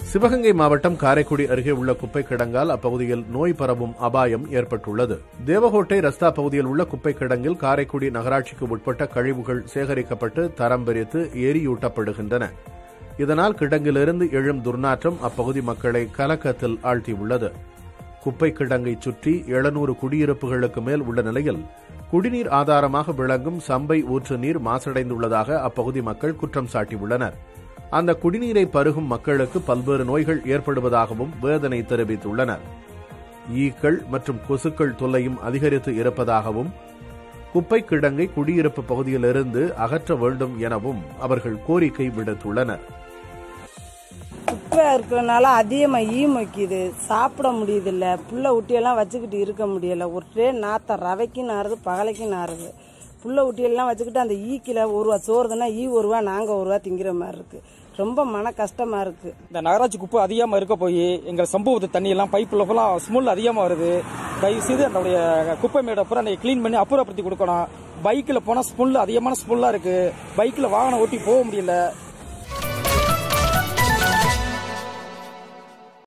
சிவகங்கை மாவட்டம் காரைக்குடி அருகே உள்ள குப்பை கிடங்கால் அப்பகுதியில் நோய் பரவும் அபாயம் ஏற்பட்டுள்ளது தேவகோட்டை ரஸ்தா பகுதியில் உள்ள குப்பை கிடங்கில் காரைக்குடி நகராட்சிக்கு உட்பட்ட கழிவுகள் சேகரிக்கப்பட்டு தரம் பிரித்து எரியூட்டப்படுகின்றன இதனால் கிடங்கிலிருந்து எழும் துர்நாற்றம் அப்பகுதி மக்களை கலக்கத்தில் ஆழ்த்தியுள்ளது குப்பை கிடங்கை சுற்றி எழுநூறு குடியிருப்புகளுக்கு மேல் உள்ள நிலையில் குடிநீர் ஆதாரமாக விளங்கும் சம்பை ஊற்று நீர் மாசடைந்துள்ளதாக அப்பகுதி மக்கள் குற்றம் சாட்டியுள்ளனர் அந்த குடிநீரை பருகும் மக்களுக்கு பல்வேறு நோய்கள் ஏற்படுவதாகவும் வேதனை தெரிவித்துள்ளனர் ஈக்கள் மற்றும் கொசுக்கள் தொல்லையும் அதிகரித்து இருப்பதாகவும் குப்பை கிடங்கை குடியிருப்பு பகுதியிலிருந்து அகற்ற வேண்டும் எனவும் அவர்கள் கோரிக்கை விடுத்துள்ளனர் குப்பை இருக்கிறனால அதிகமாக ஈ மொய்க்குது சாப்பிட முடியுதில்ல புள்ள ஊட்டியெல்லாம் வச்சுக்கிட்டு இருக்க முடியல ஒரே நாத்தம் ரவைக்கும் நாறுது பகலைக்கும் நாறுது புள்ள ஊட்டியெல்லாம் வச்சுக்கிட்டு அந்த ஈக்கில் ஒரு ரூபா சோறுதுன்னா ஈ ஒரு ரூபா நாங்கள் ஒரு ரூபா திங்கிற மாதிரி இருக்கு ரொம்ப மன கஷ்டமா இருக்கு இந்த நகராட்சி குப்பை அதிகமாக இருக்க போய் எங்கள் சம்பவத்து தண்ணி எல்லாம் பைப்பில் ஃபுல்லாக ஸ்மெல் அதிகமாக வருது தயவு செய்து என்னுடைய குப்பை மேடை பூரா நீங்கள் க்ளீன் பண்ணி அப்புறப்படுத்தி கொடுக்கணும் பைக்கில் போனால் ஸ்மெல் அதிகமான ஸ்மெல்லாக இருக்குது பைக்கில் வாகனம் ஓட்டி போக முடியல